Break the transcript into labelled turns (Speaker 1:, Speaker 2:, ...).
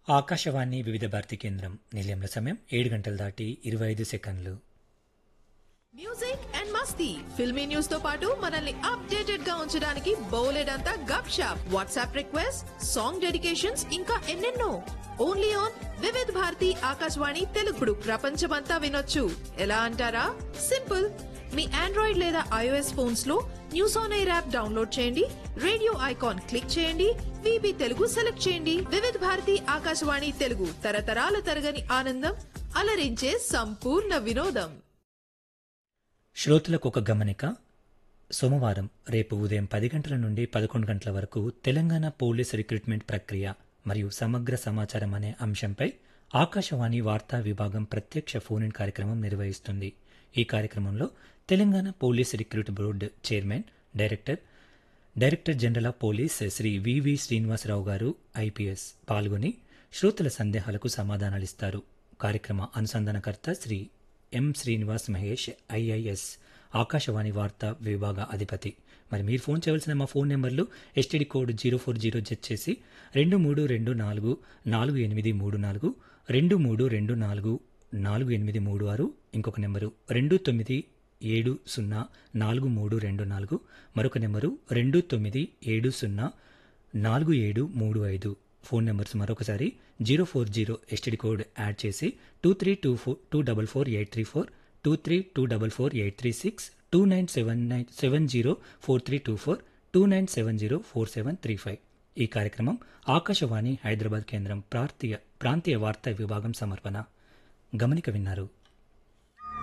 Speaker 1: ఆకాశవాణి వివిధ భారతి కేంద్రం నిలయంలో సమయం ఏడు గంటలు దాటి ఇరవై ఐదు సెకండ్లు
Speaker 2: మ్యూజిక్ అండ్ మస్తీ ఫిల్మీ న్యూస్ తో పాటు మనల్ని అప్డేటెడ్ గా ఉంచడానికి బౌలెడంతా గప్ షాప్ వాట్సాప్ రిక్వెస్ట్ సాంగ్ డెడికేషన్స్ ఇంకా ఎన్నెన్నో ఓన్లీ ఆన్ వివిధ్ భారతి ఆకాశవాణి తెలుగుడు ప్రపంచమంతా వినొచ్చు ఎలా అంటారా సింపుల్ మీ ఆండ్రాయిడ్ లేదా ఐఓఎస్ ఫోన్స్ లో news on air app download చేయండి రేడియో ఐకాన్ క్లిక్ చేయండి విబి తెలుగు సెలెక్ట్ చేయండి వివిధ భారతి ఆకాశవాణి తెలుగు తరతరాల తరగని ఆనందం అలరించే సంపూర్ణ వినోదం
Speaker 1: శ్రోతలకు ఒక గమనిక సోమవారం రేపు ఉదయం పది గంటల నుండి పదకొండు గంటల వరకు తెలంగాణ పోలీస్ రిక్రూట్మెంట్ ప్రక్రియ మరియు సమగ్ర సమాచారం అనే అంశంపై ఆకాశవాణి వార్తా విభాగం ప్రత్యక్ష ఫోన్ ఇన్ కార్యక్రమం నిర్వహిస్తుంది ఈ కార్యక్రమంలో Telangana police recruit board chairman director director general of police Shri V V Srinivasarao గారు ఐపీఎస్ పాల్గొని శ్రోతల సందేహాలకు సమాధానాలిస్తారు కార్యక్రమ అనుసంధానకర్త శ్రీ ఎం శ్రీనివాస్ మహేష్ ఐఐఎస్ ఆకాశవాణి వార్తా విభాగ అధిపతి మరి మీరు ఫోన్ చేయవలసిన మా ఫోన్ నెంబర్లు STD code zero four zero Z చేసి రెండు మూడు రెండు నాలుగు నాలుగు ఎనిమిది మూడు నాలుగు రెండు మూడు రెండు నాలుగు నాలుగు ఎనిమిది మూడు ఆరు ఇంకొక నెంబరు రెండు తొమ్మిది ఏడు సున్నా నాలుగు మూడు రెండు నాలుగు మరొక నెంబరు రెండు తొమ్మిది ఏడు సున్నా నాలుగు ఏడు మూడు ఐదు ఫోన్ నెంబర్స్ మరొకసారి zero four zero STD code add చేసి two three two four two double four eight three four two three two double four eight three six two nine seven nine seven zero four three two four two nine seven zero four seven three five ఈ కార్యక్రమం ఆకాశవాణి హైదరాబాద్ కేంద్రం ప్రాంతీయ ప్రాంతీయ వార్తా విభాగం సమర్పణ గమనిక విన్నారు